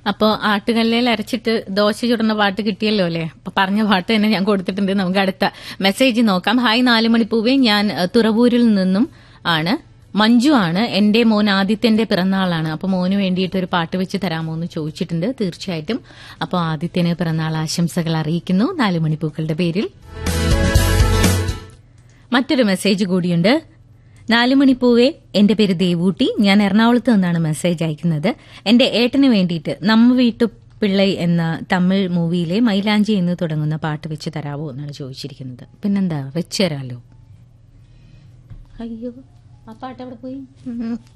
അപ്പോൾ ആട്ടുകല്ലേൽ അരച്ചിട്ട് ദോശ ചുടുന്ന പാട്ട് കിട്ടിയല്ലോ അല്ലേ അപ്പൊ പറഞ്ഞ പാട്ട് തന്നെ ഞാൻ കൊടുത്തിട്ടുണ്ട് നമുക്ക് അടുത്ത മെസ്സേജ് നോക്കാം ഹായ് നാല് മണിപ്പൂവേ ഞാൻ അഹ്, തുറവൂരിൽ നിന്നും ആണ് മഞ്ജു ആണ് എന്റെ മോൻ ആദിത്യന്റെ പിറന്നാളാണ് അപ്പൊ മോന് വേണ്ടിയിട്ട് ഒരു പാട്ട് വെച്ച് തരാമോ എന്ന് ചോദിച്ചിട്ടുണ്ട് തീർച്ചയായിട്ടും അപ്പോൾ ആദിത്യന് പിറന്നാൾ ആശംസകൾ അറിയിക്കുന്നു നാല് മണിപ്പൂക്കളുടെ പേരിൽ മറ്റൊരു മെസ്സേജ് കൂടിയുണ്ട് നാലുമണിപ്പൂവേ എന്റെ പേര് ദേവൂട്ടി ഞാൻ എറണാകുളത്ത് നിന്നാണ് മെസ്സേജ് അയക്കുന്നത് എന്റെ ഏട്ടന് വേണ്ടിയിട്ട് നമ്മ വീട്ടു പിള്ളൈ എന്ന തമിഴ് മൂവിയിലെ മൈലാഞ്ചി എന്ന് തുടങ്ങുന്ന പാട്ട് വെച്ച് തരാവോ എന്നാണ് ചോദിച്ചിരിക്കുന്നത് പിന്നെന്താ വെച്ച് തരാലോ അയ്യോ ആ പാട്ട് അവിടെ പോയി